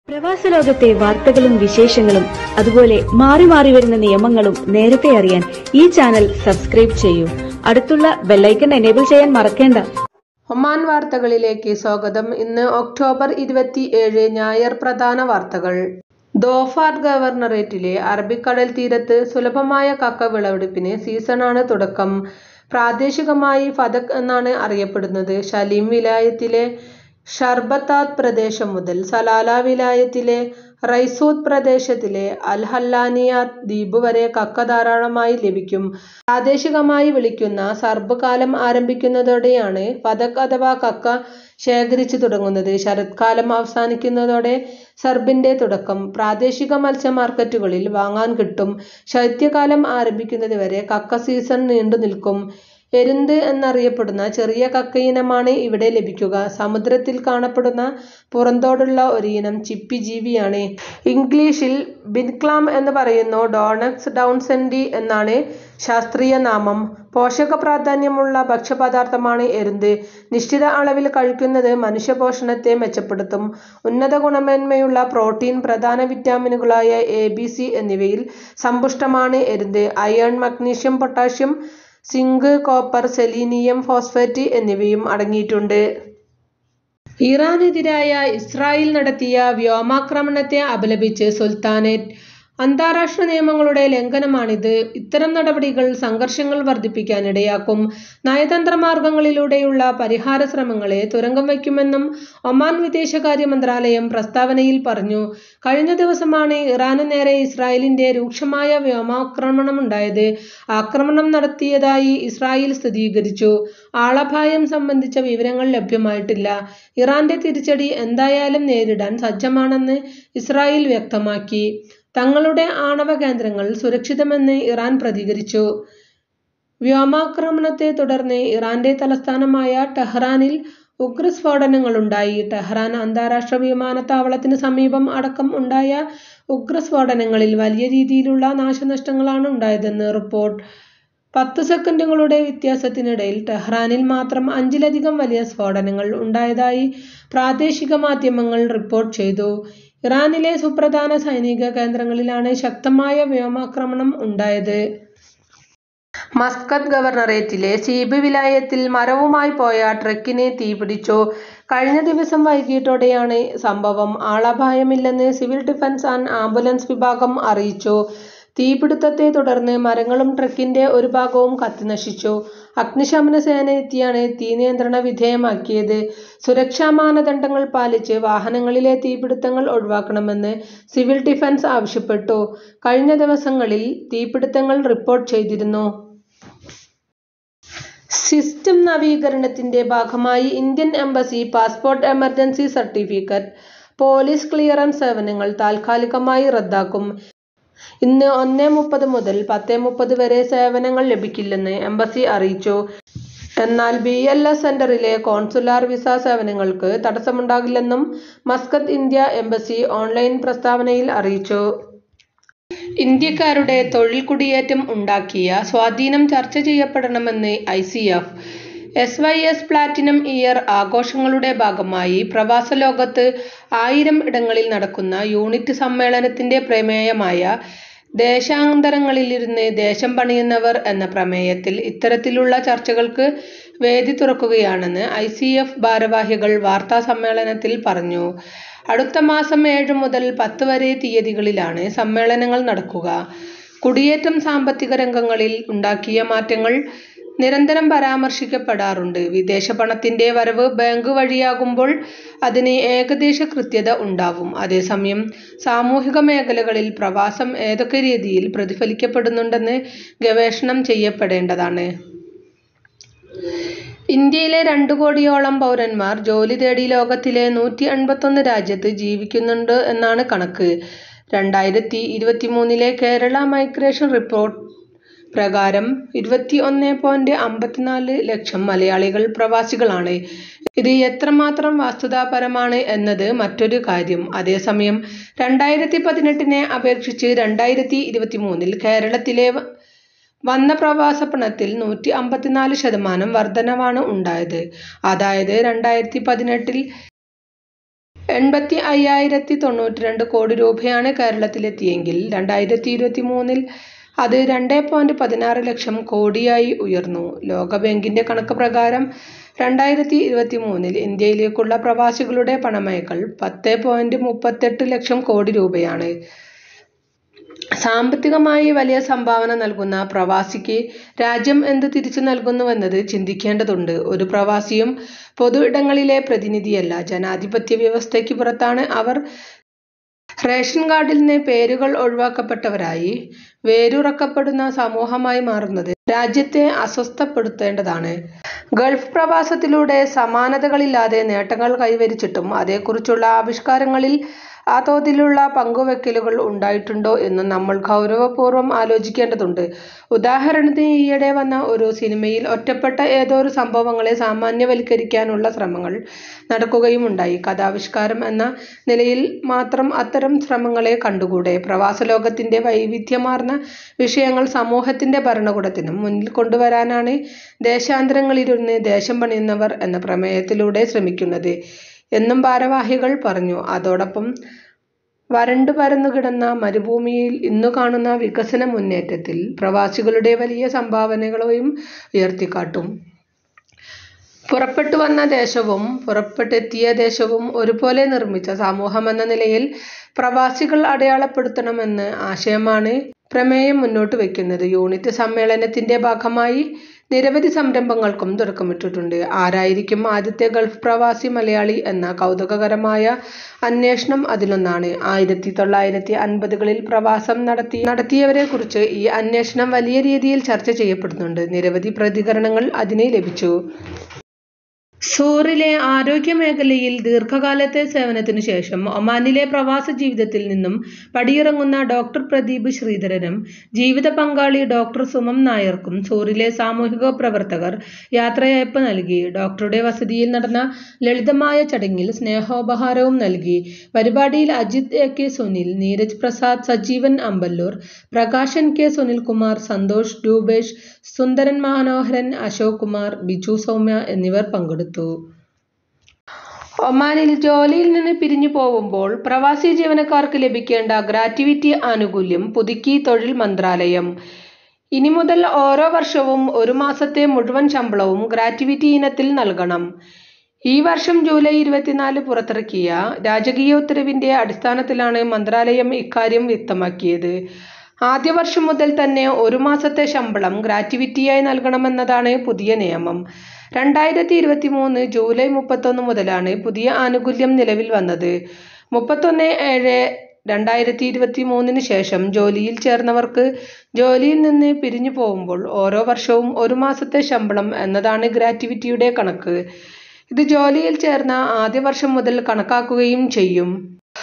പ്രവാസ ലോകത്തെ വാർത്തകളും വിശേഷങ്ങളും അതുപോലെ മാറി മാറി വരുന്ന നിയമങ്ങളും നേരത്തെ അറിയാൻ ഈ ചാനൽ സബ്സ്ക്രൈബ് ചെയ്യൂ അടുത്തുള്ള ബെല്ലൈക്കൺ എനേബിൾ ചെയ്യാൻ മറക്കേണ്ട ഒമാൻ വാർത്തകളിലേക്ക് സ്വാഗതം ഇന്ന് ഒക്ടോബർ ഇരുപത്തി ഏഴ് ഞായർ പ്രധാന വാർത്തകൾ ദോഫാർ ഗവർണറേറ്റിലെ അറബിക്കടൽ തീരത്ത് സുലഭമായ കക്ക വിളവെടുപ്പിന് സീസണാണ് തുടക്കം പ്രാദേശികമായി ഫതക് എന്നാണ് അറിയപ്പെടുന്നത് ഷലീം വിലായത്തിലെ ഷർബത്താത്ത് പ്രദേശം മുതൽ സലാല വിലായത്തിലെ റൈസൂത്ത് പ്രദേശത്തിലെ അൽ ഹല്ലാനിയാത്ത് ദ്വീപ് വരെ കക്ക ധാരാളമായി ലഭിക്കും പ്രാദേശികമായി വിളിക്കുന്ന സർബ് കാലം ആരംഭിക്കുന്നതോടെയാണ് ഫതക് അഥവാ കക്ക ശേഖരിച്ചു തുടങ്ങുന്നത് ശരത്കാലം അവസാനിക്കുന്നതോടെ സർബിന്റെ തുടക്കം പ്രാദേശിക മത്സ്യ മാർക്കറ്റുകളിൽ വാങ്ങാൻ കിട്ടും ശൈത്യകാലം ആരംഭിക്കുന്നത് വരെ കക്ക സീസൺ നീണ്ടു നിൽക്കും എരുന്ത് എന്നറിയപ്പെടുന്ന ചെറിയ കക്കയിനമാണ് ഇവിടെ ലഭിക്കുക സമുദ്രത്തിൽ കാണപ്പെടുന്ന പുറന്തോടുള്ള ഒരു ഇനം ചിപ്പി ജീവിയാണ് ഇംഗ്ലീഷിൽ ബിൻക്ലാം എന്ന് പറയുന്നു ഡോണക്സ് ഡൗൺസെൻഡി എന്നാണ് ശാസ്ത്രീയ നാമം പോഷക പ്രാധാന്യമുള്ള ഭക്ഷ്യപദാർത്ഥമാണ് എരുന്ത് നിശ്ചിത അളവിൽ കഴിക്കുന്നത് മനുഷ്യപോഷണത്തെ മെച്ചപ്പെടുത്തും ഉന്നത ഗുണമേന്മയുള്ള പ്രോട്ടീൻ പ്രധാന വിറ്റാമിനുകളായ എ ബി സി എന്നിവയിൽ സമ്പുഷ്ടമാണ് എരുന്ത് iron magnesium potassium zinc copper selenium phosphate എന്നിവയും അടങ്ങിയിട്ടുണ്ട് ഇറാനെതിരായ ഇസ്രായേൽ നടത്തിയ വ്യോമാക്രമണത്തെ അപലപിച്ച് സുൽത്താനേറ്റ് അന്താരാഷ്ട്ര നിയമങ്ങളുടെ ലംഘനമാണിത് ഇത്തരം നടപടികൾ സംഘർഷങ്ങൾ വർദ്ധിപ്പിക്കാനിടയാക്കും നയതന്ത്ര മാർഗങ്ങളിലൂടെയുള്ള പരിഹാര ശ്രമങ്ങളെ തുരങ്കം വയ്ക്കുമെന്നും ഒമാൻ വിദേശകാര്യ മന്ത്രാലയം പ്രസ്താവനയിൽ പറഞ്ഞു കഴിഞ്ഞ ദിവസമാണ് ഇറാനു നേരെ ഇസ്രായേലിന്റെ രൂക്ഷമായ വ്യോമാക്രമണമുണ്ടായത് ആക്രമണം നടത്തിയതായി ഇസ്രായേൽ സ്ഥിരീകരിച്ചു ആളപായം സംബന്ധിച്ച വിവരങ്ങൾ ലഭ്യമായിട്ടില്ല ഇറാന്റെ തിരിച്ചടി എന്തായാലും നേരിടാൻ സജ്ജമാണെന്ന് ഇസ്രായേൽ വ്യക്തമാക്കി തങ്ങളുടെ ആണവ കേന്ദ്രങ്ങൾ സുരക്ഷിതമെന്ന് ഇറാൻ പ്രതികരിച്ചു വ്യോമാക്രമണത്തെ തുടർന്ന് ഇറാന്റെ തലസ്ഥാനമായ ടെഹ്റാനിൽ ഉഗ്രസ്ഫോടനങ്ങളുണ്ടായി ടെഹ്റാൻ അന്താരാഷ്ട്ര വിമാനത്താവളത്തിന് സമീപം അടക്കം ഉണ്ടായ ഉഗ്രസ്ഫോടനങ്ങളിൽ വലിയ രീതിയിലുള്ള നാശനഷ്ടങ്ങളാണ് ഉണ്ടായതെന്ന് റിപ്പോർട്ട് പത്ത് സെക്കൻഡുകളുടെ വ്യത്യാസത്തിനിടയിൽ ടെഹ്റാനിൽ മാത്രം അഞ്ചിലധികം വലിയ സ്ഫോടനങ്ങൾ ഉണ്ടായതായി പ്രാദേശിക മാധ്യമങ്ങൾ റിപ്പോർട്ട് ചെയ്തു ഇറാനിലെ സുപ്രധാന സൈനിക കേന്ദ്രങ്ങളിലാണ് ശക്തമായ വ്യോമാക്രമണം ഉണ്ടായത് മസ്കത്ത് ഗവർണറേറ്റിലെ സീബ് വിലായത്തിൽ മരവുമായി പോയ ട്രക്കിന് തീപിടിച്ചു കഴിഞ്ഞ ദിവസം വൈകിട്ടോടെയാണ് സംഭവം ആളപായമില്ലെന്ന് സിവിൽ ഡിഫൻസ് ആൻഡ് ആംബുലൻസ് വിഭാഗം അറിയിച്ചു തീപിടുത്തത്തെ തുടർന്ന് മരങ്ങളും ട്രക്കിന്റെ ഒരു ഭാഗവും കത്തിനശിച്ചു അഗ്നിശമന സേന എത്തിയാണ് തീ നിയന്ത്രണ വിധേയമാക്കിയത് സുരക്ഷാ മാനദണ്ഡങ്ങൾ പാലിച്ച് വാഹനങ്ങളിലെ തീപിടുത്തങ്ങൾ ഒഴിവാക്കണമെന്ന് സിവിൽ ഡിഫൻസ് ആവശ്യപ്പെട്ടു കഴിഞ്ഞ ദിവസങ്ങളിൽ തീപിടുത്തങ്ങൾ റിപ്പോർട്ട് ചെയ്തിരുന്നു സിസ്റ്റം നവീകരണത്തിന്റെ ഭാഗമായി Indian embassy passport emergency certificate police clearance സേവനങ്ങൾ താൽക്കാലികമായി റദ്ദാക്കും ഇന്ന് ഒന്ന് മുപ്പത് മുതൽ പത്ത് മുപ്പത് വരെ സേവനങ്ങൾ ലഭിക്കില്ലെന്ന് എംബസി അറിയിച്ചു എന്നാൽ ബി എൽ എസ് സെന്ററിലെ കോൺസുലാർ വിസ സേവനങ്ങൾക്ക് തടസ്സമുണ്ടാകില്ലെന്നും മസ്കത്ത് ഇന്ത്യ എംബസി ഓൺലൈൻ പ്രസ്താവനയിൽ അറിയിച്ചു ഇന്ത്യക്കാരുടെ തൊഴിൽ കുടിയേറ്റം ഉണ്ടാക്കിയ സ്വാധീനം ചർച്ച ചെയ്യപ്പെടണമെന്ന് I C F S Y S platinum year ആഘോഷങ്ങളുടെ ഭാഗമായി പ്രവാസ ലോകത്ത് ആയിരം ഇടങ്ങളിൽ നടക്കുന്ന യൂണിറ്റ് സമ്മേളനത്തിന്റെ പ്രമേയമായ ദേശാന്തരങ്ങളിലിരുന്ന് ദേശം പണിയുന്നവർ എന്ന പ്രമേയത്തിൽ ഇത്തരത്തിലുള്ള ചർച്ചകൾക്ക് വേദി തുറക്കുകയാണെന്ന് ഐ സി എഫ് ഭാരവാഹികൾ വാർത്താ സമ്മേളനത്തിൽ പറഞ്ഞു അടുത്ത മാസം ഏഴ് മുതൽ പത്ത് വരെ തീയതികളിലാണ് സമ്മേളനങ്ങൾ നടക്കുക കുടിയേറ്റം സാമ്പത്തിക രംഗങ്ങളിൽ ഉണ്ടാക്കിയ മാറ്റങ്ങൾ നിരന്തരം പരാമർശിക്കപ്പെടാറുണ്ട് വിദേശ പണത്തിന്റെ വരവ് ബാങ്ക് വഴിയാകുമ്പോൾ അതിന് ഏകദേശ കൃത്യത ഉണ്ടാവും അതേസമയം സാമൂഹിക മേഖലകളിൽ പ്രവാസം ഏതൊക്കെ രീതിയിൽ പ്രതിഫലിക്കപ്പെടുന്നുണ്ടെന്ന് ഗവേഷണം ചെയ്യപ്പെടേണ്ടതാണ് ഇന്ത്യയിലെ രണ്ടു കോടിയോളം പൗരന്മാർ ജോലി തേടി ലോകത്തിലെ നൂറ്റി എൺപത്തൊന്ന് രാജ്യത്ത് ജീവിക്കുന്നുണ്ട് എന്നാണ് കണക്ക് രണ്ടായിരത്തി ഇരുപത്തിമൂന്നിലെ കേരള മൈഗ്രേഷൻ റിപ്പോർട്ട് പ്രകാരം ഇരുപത്തി ഒന്ന് പോയിന്റ് അമ്പത്തിനാല് ലക്ഷം മലയാളികൾ പ്രവാസികളാണ് ഇത് എത്രമാത്രം വസ്തുതാപരമാണ് എന്നത് മറ്റൊരു കാര്യം അതേസമയം രണ്ടായിരത്തി പതിനെട്ടിനെ അപേക്ഷിച്ച് രണ്ടായിരത്തി ഇരുപത്തിമൂന്നിൽ കേരളത്തിലെ വന്ന പ്രവാസ പണത്തിൽ നൂറ്റി അമ്പത്തിനാല് ശതമാനം വർധനവാണ് ഉണ്ടായത് അതായത് രണ്ടായിരത്തി പതിനെട്ടിൽ എൺപത്തി അയ്യായിരത്തി തൊണ്ണൂറ്റി രണ്ട് കോടി രൂപയാണ് കേരളത്തിലെത്തിയെങ്കിൽ രണ്ടായിരത്തി ഇരുപത്തി മൂന്നിൽ അത് രണ്ട് പോയിന്റ് പതിനാറ് ലക്ഷം കോടിയായി ഉയർന്നു ലോകബാങ്കിന്റെ കണക്ക് പ്രകാരം രണ്ടായിരത്തി ഇരുപത്തി മൂന്നിൽ ഇന്ത്യയിലേക്കുള്ള പ്രവാസികളുടെ പണമയക്കൽ പത്ത് പോയിന്റ് മുപ്പത്തെട്ട് ലക്ഷം കോടി രൂപയാണ് സാമ്പത്തികമായി വലിയ സംഭാവന നൽകുന്ന പ്രവാസിക്ക് രാജ്യം എന്ത് തിരിച്ചു നൽകുന്നുവെന്നത് ചിന്തിക്കേണ്ടതുണ്ട് ഒരു പ്രവാസിയും പൊതു ഇടങ്ങളിലെ പ്രതിനിധിയല്ല ജനാധിപത്യ വ്യവസ്ഥയ്ക്ക് പുറത്താണ് അവർ റേഷൻ കാർഡിൽ നിന്ന് പേരുകൾ ഒഴിവാക്കപ്പെട്ടവരായി വേരുറക്കപ്പെടുന്ന സമൂഹമായി മാറുന്നത് രാജ്യത്തെ അസ്വസ്ഥപ്പെടുത്തേണ്ടതാണ് ഗൾഫ് പ്രവാസത്തിലൂടെ സമാനതകളില്ലാതെ നേട്ടങ്ങൾ കൈവരിച്ചിട്ടും അതേക്കുറിച്ചുള്ള ആവിഷ്കാരങ്ങളിൽ ആ തോതിലുള്ള പങ്കുവെക്കലുകൾ ഉണ്ടായിട്ടുണ്ടോ എന്ന് നമ്മൾ ഗൗരവപൂർവ്വം ആലോചിക്കേണ്ടതുണ്ട് ഉദാഹരണത്തിന് ഈയിടെ വന്ന ഒരു സിനിമയിൽ ഒറ്റപ്പെട്ട ഏതോ ഒരു സംഭവങ്ങളെ സാമാന്യവൽക്കരിക്കാനുള്ള ശ്രമങ്ങൾ നടക്കുകയുമുണ്ടായി കഥാവിഷ്കാരം എന്ന നിലയിൽ മാത്രം അത്തരം ശ്രമങ്ങളെ കണ്ടുകൂടെ പ്രവാസലോകത്തിന്റെ വൈവിധ്യമാർന്ന വിഷയങ്ങൾ സമൂഹത്തിന്റെ ഭരണകൂടത്തിനും മുന്നിൽ കൊണ്ടുവരാനാണ് ദേശാന്തരങ്ങളിലിരുന്ന് ദേശം പണിയുന്നവർ എന്ന പ്രമേയത്തിലൂടെ ശ്രമിക്കുന്നത് എന്നും ഭാരവാഹികൾ പറഞ്ഞു അതോടൊപ്പം വരണ്ടു പരന്നു കിടന്ന മരുഭൂമിയിൽ ഇന്നു കാണുന്ന വികസന മുന്നേറ്റത്തിൽ പ്രവാസികളുടെ വലിയ സംഭാവനകളെയും ഉയർത്തിക്കാട്ടും പുറപ്പെട്ടു വന്ന ദേശവും പുറപ്പെട്ടെത്തിയ ദേശവും ഒരുപോലെ നിർമ്മിച്ച സമൂഹമെന്ന നിലയിൽ പ്രവാസികൾ അടയാളപ്പെടുത്തണമെന്ന ആശയമാണ് പ്രമേയം മുന്നോട്ട് വയ്ക്കുന്നത് യൂണിറ്റ് സമ്മേളനത്തിന്റെ ഭാഗമായി നിരവധി സംരംഭങ്ങൾക്കും തുടക്കമിട്ടിട്ടുണ്ട് ആരായിരിക്കും ആദ്യത്തെ ഗൾഫ് പ്രവാസി മലയാളി എന്ന കൗതുകകരമായ അന്വേഷണം അതിലൊന്നാണ് ആയിരത്തി തൊള്ളായിരത്തി അൻപതുകളിൽ പ്രവാസം നടത്തി നടത്തിയവരെ കുറിച്ച് ഈ അന്വേഷണം വലിയ രീതിയിൽ ചർച്ച ചെയ്യപ്പെടുന്നുണ്ട് നിരവധി പ്രതികരണങ്ങൾ അതിന് ലഭിച്ചു സൂറിലെ ആരോഗ്യ മേഖലയിൽ ദീർഘകാലത്തെ സേവനത്തിനു ശേഷം ഒമാനിലെ പ്രവാസ ജീവിതത്തിൽ നിന്നും പടിയിറങ്ങുന്ന ഡോക്ടർ പ്രദീപ് ശ്രീധരനും ജീവിത പങ്കാളി ഡോക്ടർ സുമം നായർക്കും സൂറിലെ സാമൂഹിക പ്രവർത്തകർ യാത്രയയപ്പ് നൽകി ഡോക്ടറുടെ വസതിയിൽ നടന്ന ലളിതമായ ചടങ്ങിൽ സ്നേഹോപഹാരവും നൽകി പരിപാടിയിൽ Ajith A K Sunil Neeraj Prasad Sajeevan Amballoor Prakashan K Sunilkumar Santhosh Roopesh Sundaran Manoharan Ashok Kumar Biju Soumya എന്നിവർ പങ്കെടുത്തു ഒമാനിൽ ജോലിയിൽ നിന്ന് പിരിഞ്ഞു പോവുമ്പോൾ പ്രവാസി ജീവനക്കാർക്ക് ലഭിക്കേണ്ട ഗ്രാറ്റുവിറ്റി ആനുകൂല്യം പുതുക്കി തൊഴിൽ മന്ത്രാലയം ഇനി മുതൽ ഓരോ വർഷവും ഒരു മാസത്തെ മുഴുവൻ ശമ്പളവും ഗ്രാറ്റുവിറ്റി ഇനത്തിൽ നൽകണം ഈ വർഷം ജൂലൈ ഇരുപത്തിനാല് പുറത്തിറക്കിയ രാജകീയ ഉത്തരവിന്റെ അടിസ്ഥാനത്തിലാണ് മന്ത്രാലയം ഇക്കാര്യം വ്യക്തമാക്കിയത് ആദ്യ വർഷം മുതൽ തന്നെ ഒരു മാസത്തെ ശമ്പളം ഗ്രാറ്റുവിറ്റിയായി നൽകണമെന്നതാണ് പുതിയ നിയമം രണ്ടായിരത്തി ഇരുപത്തി മൂന്ന് ജൂലൈ മുപ്പത്തൊന്ന് മുതലാണ് പുതിയ ആനുകൂല്യം നിലവിൽ വന്നത് മുപ്പത്തൊന്ന് ഏഴ് രണ്ടായിരത്തി ഇരുപത്തി മൂന്നിന് ശേഷം ജോലിയിൽ ചേർന്നവർക്ക് ജോലിയിൽ നിന്ന് പിരിഞ്ഞു പോകുമ്പോൾ ഓരോ വർഷവും ഒരു മാസത്തെ ശമ്പളം എന്നതാണ് ഗ്രാറ്റുവിറ്റിയുടെ കണക്ക് ഇത് ജോലിയിൽ ചേർന്ന ആദ്യ വർഷം മുതൽ കണക്കാക്കുകയും ചെയ്യും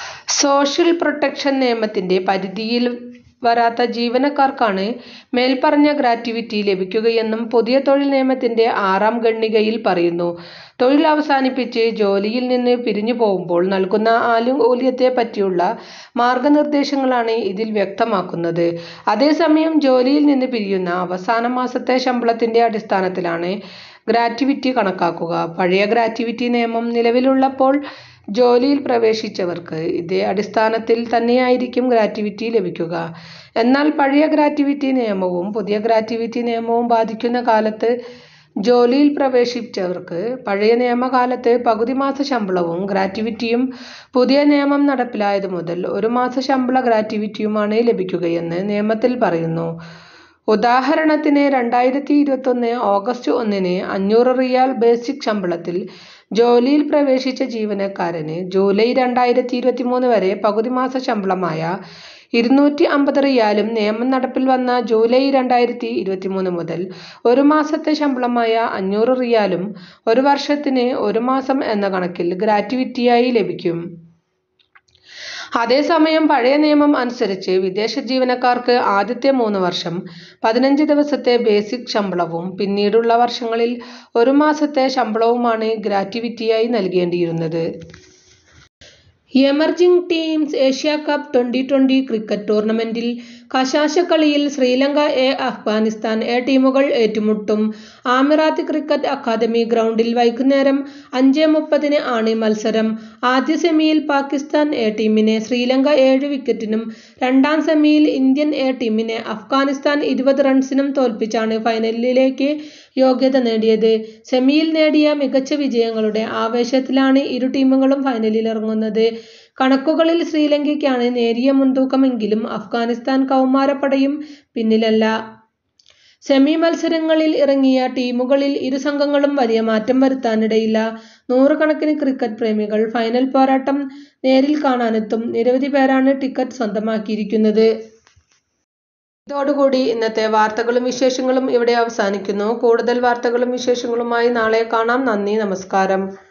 സോഷ്യൽ പ്രൊട്ടക്ഷൻ നിയമത്തിന്റെ പരിധിയിൽ വരാത്ത ജീവനക്കാർക്കാണ് മേൽപ്പറഞ്ഞ ഗ്രാറ്റുവിറ്റി ലഭിക്കുകയെന്നും പുതിയ തൊഴിൽ നിയമത്തിന്റെ ആറാം ഖണ്ഡികയിൽ പറയുന്നു തൊഴിൽ അവസാനിപ്പിച്ച് ജോലിയിൽ നിന്ന് പിരിഞ്ഞു പോകുമ്പോൾ നൽകുന്ന ആനുകൂല്യത്തെ പറ്റിയുള്ള മാർഗനിർദ്ദേശങ്ങളാണ് ഇതിൽ വ്യക്തമാക്കുന്നത് അതേസമയം ജോലിയിൽ നിന്ന് പിരിയുന്ന അവസാന മാസത്തെ ശമ്പളത്തിന്റെ അടിസ്ഥാനത്തിലാണ് ഗ്രാറ്റുവിറ്റി കണക്കാക്കുക പഴയ ഗ്രാറ്റുവിറ്റി നിയമം നിലവിലുള്ളപ്പോൾ ജോലിയിൽ പ്രവേശിച്ചവർക്ക് ഇതേ അടിസ്ഥാനത്തിൽ തന്നെയായിരിക്കും ഗ്രാറ്റുവിറ്റി ലഭിക്കുക എന്നാൽ പഴയ ഗ്രാറ്റുവിറ്റി നിയമവും പുതിയ ഗ്രാറ്റുവിറ്റി നിയമവും ബാധിക്കുന്ന കാലത്ത് ജോലിയിൽ പ്രവേശിച്ചവർക്ക് പഴയ നിയമകാലത്ത് പകുതി മാസ ശമ്പളവും ഗ്രാറ്റുവിറ്റിയും പുതിയ നിയമം നടപ്പിലായത് മുതൽ ഒരു മാസ ശമ്പള ഗ്രാറ്റുവിറ്റിയുമാണ് ലഭിക്കുകയെന്ന് നിയമത്തിൽ പറയുന്നു ഉദാഹരണത്തിന് രണ്ടായിരത്തി ഇരുപത്തൊന്ന് ഓഗസ്റ്റ് ഒന്നിന് അഞ്ഞൂറ് റിയാൽ ബേസിക് ശമ്പളത്തിൽ ജോലിയിൽ പ്രവേശിച്ച ജീവനക്കാരന് ജൂലൈ രണ്ടായിരത്തി ഇരുപത്തി മൂന്ന് വരെ പകുതി മാസ ശമ്പളമായ ഇരുന്നൂറ്റി അമ്പത് റിയാലും നിയമം നടപ്പിൽ വന്ന ജൂലൈ രണ്ടായിരത്തി ഇരുപത്തി മൂന്ന് മുതൽ ഒരു മാസത്തെ ശമ്പളമായ അഞ്ഞൂറ് റിയാലും ഒരു വർഷത്തിന് ഒരു മാസം എന്ന കണക്കിൽ ഗ്രാറ്റുവിറ്റിയായി ലഭിക്കും അതേസമയം പഴയ നിയമം അനുസരിച്ച് വിദേശ ജീവനക്കാർക്ക് ആദ്യത്തെ മൂന്ന് വർഷം പതിനഞ്ച് ദിവസത്തെ ബേസിക് ശമ്പളവും പിന്നീടുള്ള വർഷങ്ങളിൽ ഒരു മാസത്തെ ശമ്പളവുമാണ് ഗ്രാറ്റുവിറ്റിയായി നൽകേണ്ടിയിരുന്നത് emerging teams Asia cup twenty twenty cricket ടൂർണമെന്റിൽ കശാശക്കളിയിൽ ശ്രീലങ്ക എ അഫ്ഗാനിസ്ഥാൻ എ ടീമുകൾ ഏറ്റുമുട്ടും ആമിറാത്ത് ക്രിക്കറ്റ് അക്കാദമി ഗ്രൗണ്ടിൽ വൈകുന്നേരം അഞ്ചേ മുപ്പതിന് ആണ് മത്സരം ആദ്യ സെമിയിൽ പാകിസ്ഥാൻ എ ടീമിനെ ശ്രീലങ്ക ഏഴ് വിക്കറ്റിനും രണ്ടാം സെമിയിൽ ഇന്ത്യൻ എ ടീമിനെ അഫ്ഗാനിസ്ഥാൻ ഇരുപത് റൺസിനും തോൽപ്പിച്ചാണ് ഫൈനലിലേക്ക് യോഗ്യത നേടിയത് സെമിയിൽ നേടിയ മികച്ച വിജയങ്ങളുടെ ആവേശത്തിലാണ് ഇരു ടീമുകളും ഫൈനലിലിറങ്ങുന്നത് കണക്കുകളിൽ ശ്രീലങ്കയ്ക്കാണ് നേരിയ മുൻതൂക്കമെങ്കിലും അഫ്ഗാനിസ്ഥാൻ കൗമാരപ്പടയും പിന്നിലല്ല സെമി മത്സരങ്ങളിൽ ഇറങ്ങിയ ടീമുകളിൽ ഇരു സംഘങ്ങളും വലിയ മാറ്റം വരുത്താനിടയില്ല നൂറുകണക്കിന് ക്രിക്കറ്റ് പ്രേമികൾ ഫൈനൽ പോരാട്ടം നേരിൽ കാണാനെത്തും നിരവധി പേരാണ് ടിക്കറ്റ് സ്വന്തമാക്കിയിരിക്കുന്നത് ഇതോടുകൂടി ഇന്നത്തെ വാർത്തകളും വിശേഷങ്ങളും ഇവിടെ അവസാനിക്കുന്നു കൂടുതൽ വാർത്തകളും വിശേഷങ്ങളുമായി നാളെ കാണാം നന്ദി നമസ്കാരം